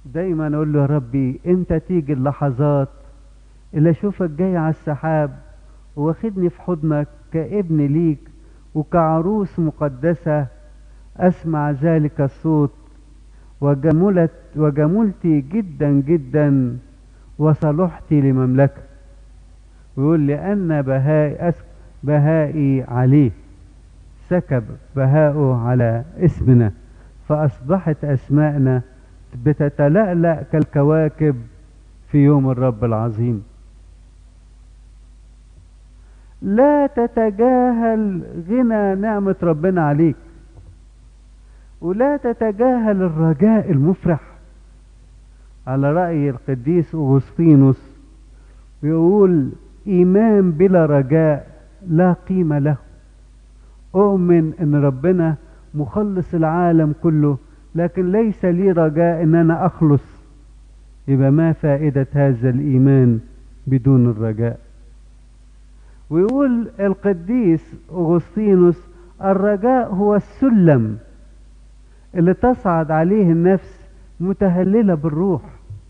دايما اقول له يا ربي امتى تيجي اللحظات اللي اشوفك جاي على السحاب واخدني في حضنك كابن ليك وكعروس مقدسة اسمع ذلك الصوت وجملت وجملتي جدا جدا وصلحتي لمملكة ويقول لأن بهائي أس بهائي عليه سكب بهاؤه على اسمنا فأصبحت أسماءنا بتتلألأ كالكواكب في يوم الرب العظيم لا تتجاهل غنى نعمة ربنا عليك ولا تتجاهل الرجاء المفرح على رأي القديس أغسطينوس بيقول إيمان بلا رجاء لا قيمة له أؤمن أن ربنا مخلص العالم كله لكن ليس لي رجاء أن أنا أخلص يبقى ما فائدة هذا الإيمان بدون الرجاء ويقول القديس أغسطينوس الرجاء هو السلم اللي تصعد عليه النفس متهللة بالروح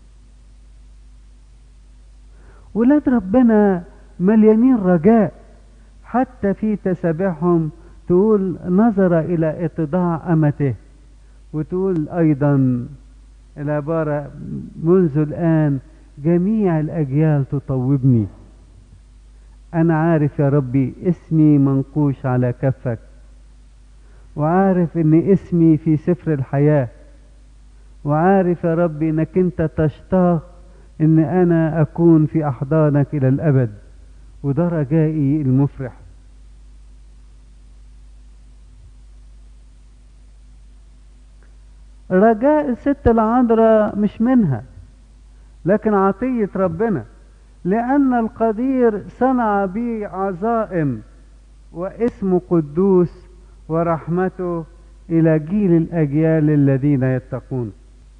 ولاد ربنا مليانين رجاء حتى في تسابيحهم تقول نظر إلى اتضاع أمته وتقول أيضا العبارة منذ الآن جميع الأجيال تطوبني أنا عارف يا ربي اسمي منقوش على كفك وعارف ان اسمي في سفر الحياة وعارف يا ربي انك انت تشتاق ان انا اكون في احضانك الى الابد وده رجائي المفرح رجاء الست العذراء مش منها لكن عطية ربنا لأن القدير صنع بي عظائم واسمه قدوس ورحمته إلى جيل الأجيال الذين يتقون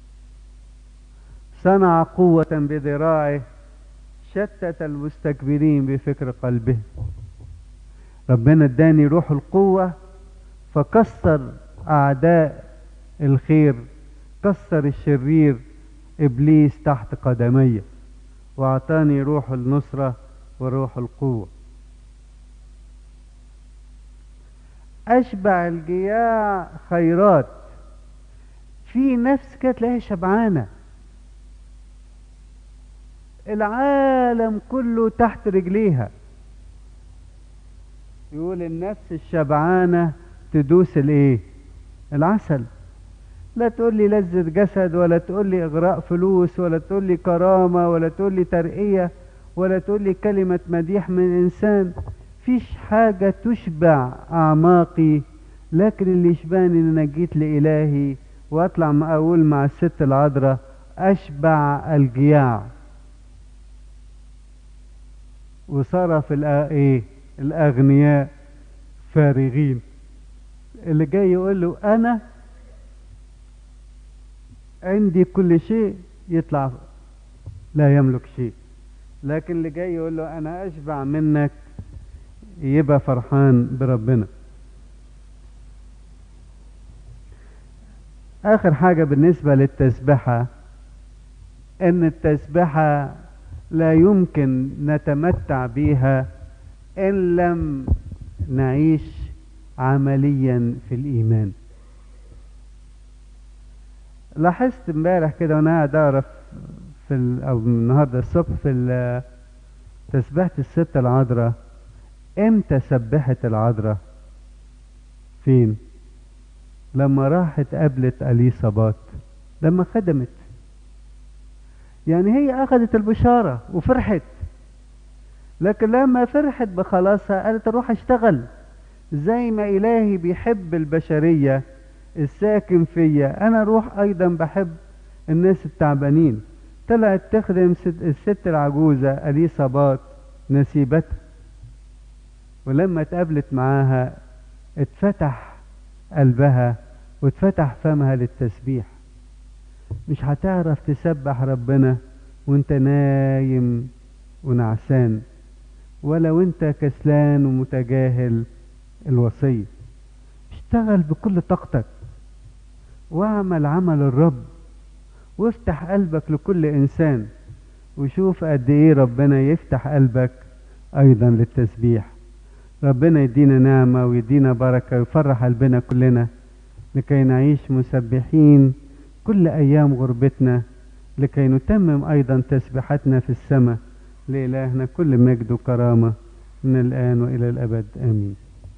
صنع قوة بذراعه شتت المستكبرين بفكر قلبه ربنا اداني روح القوة فكسر أعداء الخير كسر الشرير إبليس تحت قدمي وأعطاني روح النصرة وروح القوة أشبع الجياع خيرات في نفس كده تلاقيها شبعانة العالم كله تحت رجليها يقول النفس الشبعانة تدوس الايه العسل لا تقول لي لذة جسد ولا تقول لي اغراء فلوس ولا تقول لي كرامة ولا تقول لي ترقية ولا تقول لي كلمة مديح من انسان فيش حاجة تشبع اعماقي لكن اللي يشبعني ان انا جيت لالهي واطلع ما اقول مع الست العذراء اشبع الجياع وصرف ايه الاغنياء فارغين اللي جاي يقول له انا عندي كل شيء يطلع لا يملك شيء لكن اللي جاي يقول له انا اشبع منك يبقى فرحان بربنا اخر حاجة بالنسبة للتسبحة ان التسبحة لا يمكن نتمتع بها ان لم نعيش عمليا في الايمان لاحظت امبارح كده وانا قاعد اعرف في ال... او النهارده الصبح في تسبيحة الست العذراء امتى سبحت العذراء فين لما راحت قابلت اليصابات لما خدمت يعني هي اخذت البشارة وفرحت لكن لما فرحت بخلاصها قالت اروح اشتغل زي ما الهي بيحب البشرية الساكن فيا انا اروح ايضا بحب الناس التعبانين طلعت تخدم الست العجوزة اليصابات نسيبتها ولما اتقابلت معاها اتفتح قلبها واتفتح فمها للتسبيح مش هتعرف تسبح ربنا وانت نايم ونعسان ولا وانت كسلان ومتجاهل الوصية اشتغل بكل طاقتك واعمل عمل الرب وافتح قلبك لكل انسان وشوف قد ايه ربنا يفتح قلبك ايضا للتسبيح ربنا يدينا نعمة ويدينا بركة ويفرح قلبنا كلنا لكي نعيش مسبحين كل ايام غربتنا لكي نتمم ايضا تسبيحاتنا في السماء لإلهنا كل مجد وكرامة من الآن وإلى الأبد آمين